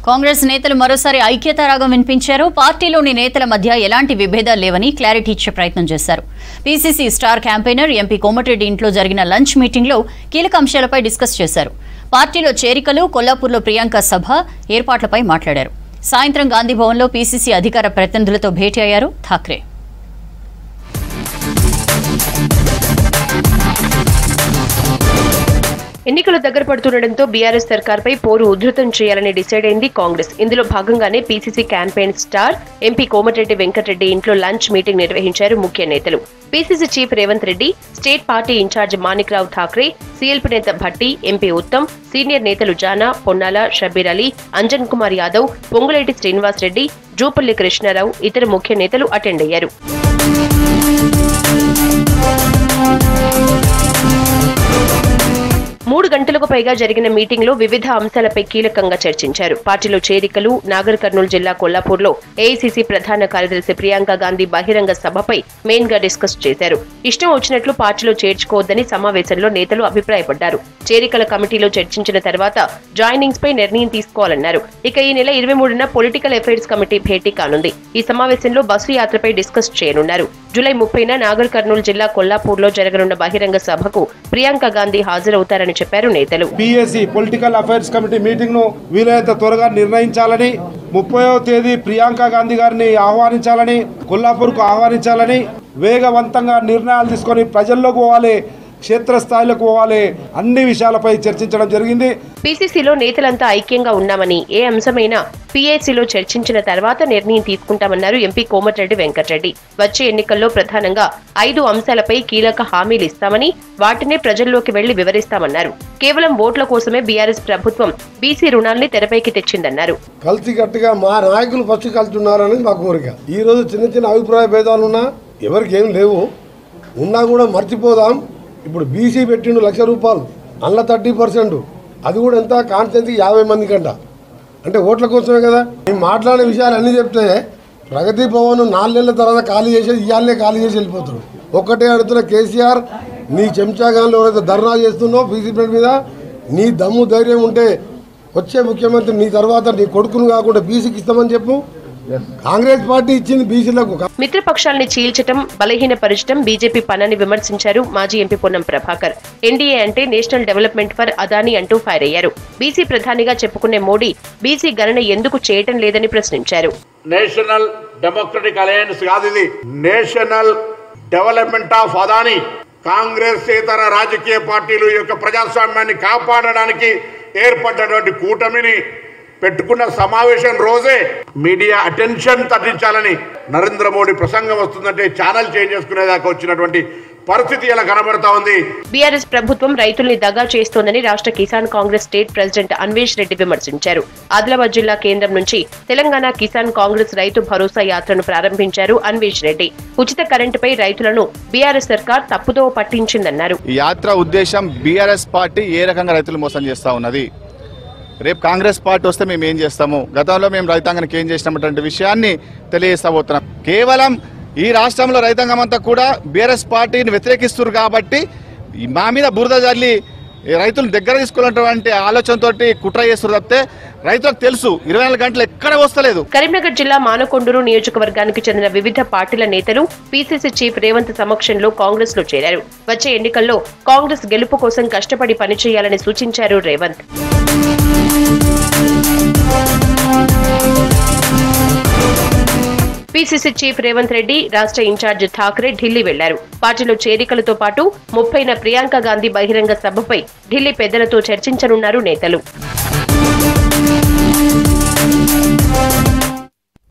కాంగ్రెస్ నేతలు మరోసారి ఐక్యతారాగం వినిపించారు పార్టీలోని నేతల మధ్య ఎలాంటి విభేదాలు లేవని క్లారిటీ ఇచ్చే ప్రయత్నం చేశారు PCC star campaigner MP Komatireddy ఇంట్లో జరిగిన లంచ్ మీటింగ్లో కీలక అంశాలపై డిస్కస్ చేశారు పార్టీలో చేరికలు కొల్లాపూర్లో ప్రియాంక సభ ఏర్పాట్లపై మాట్లాడారు సాయంత్రం గాంధీ భవన్లో పీసీసీ అధికార ప్రతినిధులతో భేటీ అయ్యారు ఠాక్రే ఎన్నికలు దగ్గర పడుతుండటంతో బీఆర్ఎస్ సర్కార్పై పోరు ఉధృతం చేయాలని డిసైడ్ అయింది కాంగ్రెస్ ఇందులో భాగంగానే PCC campaign star MP Komatireddy Venkatareddy ఇంట్లో లంచ్ మీటింగ్ నిర్వహించారు ముఖ్య నేతలు PCC chief Revanth Reddy state party incharge Manikrao Thakre CLP నేత భట్టి ఎంపీ ఉత్తమ్ సీనియర్ నేతలు జానా పొన్నాల షబీర్ అలీ అంజన్ కుమార్ యాదవ్ పొంగులేటి శ్రీనివాస్ రెడ్డి జూపల్లి కృష్ణారావు ఇతర ముఖ్య నేతలు అటెండ్ అయ్యారు మూడు గంటలకు పైగా జరిగిన మీటింగ్ లో వివిధ అంశాలపై కీలకంగా చర్చించారు పార్టీలో చేరికలు నాగర్ కర్నూలు జిల్లా కొల్లాపూర్లో ఏఐసీసీ ప్రధాన కార్యదర్శి ప్రియాంక గాంధీ బహిరంగ సభపై మెయిన్ గా డిస్కస్ చేశారు ఇష్టం వచ్చినట్లు పార్టీలో చేర్చుకోవద్దని సమావేశంలో నేతలు అభిప్రాయపడ్డారు చేరికల కమిటీలో చర్చించిన తర్వాత జాయినింగ్స్ పై నిర్ణయం తీసుకోవాలన్నారు ఇక ఈ నెల ఇరవై మూడున పొలిటికల్ అఫైర్స్ కమిటీ భేటీ కానుంది ఈ సమావేశంలో బస్సు యాత్రపై డిస్కస్ చేయనున్నారు జూలై ముప్పైన నాగర్ కర్నూలు జిల్లా కొల్లాపూర్లో జరగనున్న బహిరంగ సభకు ప్రియాంక గాంధీ హాజరవుతారని చెప్పారు నేతలు PSC political affairs committee meeting ను వీలైనంత త్వరగా నిర్ణయించాలని ముప్పైవ తేదీ ప్రియాంక గాంధీ గారిని ఆహ్వానించాలని కొల్లాపూర్కు ఆహ్వానించాలని వేగవంతంగా నిర్ణయాలు తీసుకొని ప్రజల్లోకి పోవాలి క్షేత్రస్థాయిలోకి పోవాలి అన్ని విషయాలపై చర్చించడం జరిగింది పీసీసీలో నేతలంతా ఐక్యంగా ఉన్నామని ఏ అంశమైనా పీఏసీలో చర్చించిన తర్వాత నిర్ణయం తీసుకుంటామన్నారు ఎంపీ కోమటిరెడ్డి వెంకటరెడ్డి వచ్చే ఎన్నికల్లో ప్రధానంగా ఐదు అంశాలపై కీలక హామీలు ఇస్తామని వాటినే ప్రజల్లోకి వెళ్లి వివరిస్తామన్నారు కేవలం ఓట్ల కోసమే బీఆర్ఎస్ ప్రభుత్వం బీసీ రుణాల్ని తెరపైకి తెచ్చిందన్నారు కలిసి గట్టిగా మా నాయకులు ఫస్ట్ కలిసి ఉన్నారని మా కోరిక ఈ రోజు చిన్న చిన్న అభిప్రాయ భేదాలు ఉన్నా ఎవరికి ఏం లేవు ఉన్నా కూడా మర్చిపోదాం ఇప్పుడు బీసీ పెట్టిండు లక్ష రూపాయలు అందులో థర్టీ పర్సెంట్ అది కూడా ఎంత కాన్స్టెన్సీ యాభై మంది కంట అంటే ఓట్ల కోసమే కదా మేము మాట్లాడే విషయాలు అన్నీ చెప్తే ప్రగతి భవన్ నాలుగేళ్ల తర్వాత ఖాళీ చేసేది ఇవాళనే ఖాళీ చేసి వెళ్ళిపోతారు ఒక్కటే అడుగుతున్న కేసీఆర్ నీ చెంచాగాన్లో ఎవరైతే ధర్నా చేస్తున్నావు బీసీ ప్రెడ్ మీద నీ దమ్ము ధైర్యం ఉంటే వచ్చే ముఖ్యమంత్రి నీ తర్వాత నీ కొడుకును కాకుండా బీసీకి ఇస్తామని చెప్పు కాంగ్రెస్ పార్టీ ఇచ్చింది బీసీలకు మిత్రపక్షాల్ని చీల్చటం బలహీనపరచటం బీజేపీ పనని విమర్శించారు మాజీ ఎంపీ పొన్నం ప్రభాకర్ ఎన్డీఏ అంటే నేషనల్ డెవలప్మెంట్ ఫర్ అదానీ అంటూ ఫైర్ అయ్యారు బీసీ ప్రధానిగా చెప్పుకునే మోడీ బీసీ గణన ఎందుకు చేయటం లేదని ప్రశ్నించారు నేషనల్ డెమోక్రటిక్ అలయన్స్ కాదు ఇది national development of Adani Congress ఇతర రాజకీయ పార్టీలు ఈ యొక్క ప్రజాస్వామ్యాన్ని కాపాడడానికి ఏర్పడ్డటువంటి కూటమిని పెట్టుకున్న సమావేశం రోజే మీడియా అటెన్షన్ తగ్గించాలని నరేంద్ర మోడీ ప్రసంగం వస్తుందంటే ఛానల్ చేంజ్ చేసుకునేదాకా వచ్చినటువంటి పరిస్థితి ఇలా కనబడతా ఉంది బీఆర్ఎస్ ప్రభుత్వం రైతుల్ని దగా చేస్తోందని రాష్ట్ర కిసాన్ కాంగ్రెస్ స్టేట్ ప్రెసిడెంట్ అన్వేష్ రెడ్డి విమర్శించారు ఆదిలాబాద్ జిల్లా కేంద్రం నుంచి తెలంగాణ కిసాన్ కాంగ్రెస్ రైతు భరోసా యాత్రను ప్రారంభించారు అన్వేష్ రెడ్డి ఉచిత కరెంటుపై రైతులను బీఆర్ఎస్ సర్కార్ తప్పుదో పట్టించిందన్నారు ఈ యాత్ర ఉద్దేశం బీఆర్ఎస్ పార్టీ ఏ రకంగా రైతులు మోసం చేస్తా ఉన్నది రేపు కాంగ్రెస్ పార్టీ వస్తే మేము ఏం చేస్తాము గతంలో మేము రైతాంగానికి ఏం చేసినటువంటి విషయాన్ని తెలియజేస్తా పోతున్నాం కేవలం ఈ రాష్ట్రంలో రైతాంగం అంతా కూడా బీఆర్ఎస్ పార్టీని వ్యతిరేకిస్తున్నారు కాబట్టి ఈ మా మీద బురద జల్లి ఈ రైతులను దగ్గర తీసుకోవాలన్నటువంటి ఆలోచనతోటి కుట్ర చేస్తున్నారు తప్పితే రైతులకు తెలుసు ఇరవై నాలుగు గంటలు ఎక్కడ వస్తలేదు కరీంనగర్ జిల్లా మానకొండూరు నియోజకవర్గానికి చెందిన వివిధ పార్టీల నేతలు పీసీసీ చీఫ్ రేవంత్ సమక్షంలో కాంగ్రెస్ లో చేరారు వచ్చే ఎన్నికల్లో కాంగ్రెస్ గెలుపు కోసం కష్టపడి పనిచేయాలని సూచించారు రేవంత్ పీసీసీ చీఫ్ రేవంత్ రెడ్డి రాష్ట్ర ఇన్ఛార్జ్ ఠాక్రే ఢిల్లీ వెళ్లారు పార్టీలో చేరికలతో పాటు ముప్పైన ప్రియాంక గాంధీ బహిరంగ సభపై ఢిల్లీ పెద్దలతో చర్చించనున్నారు నేతలు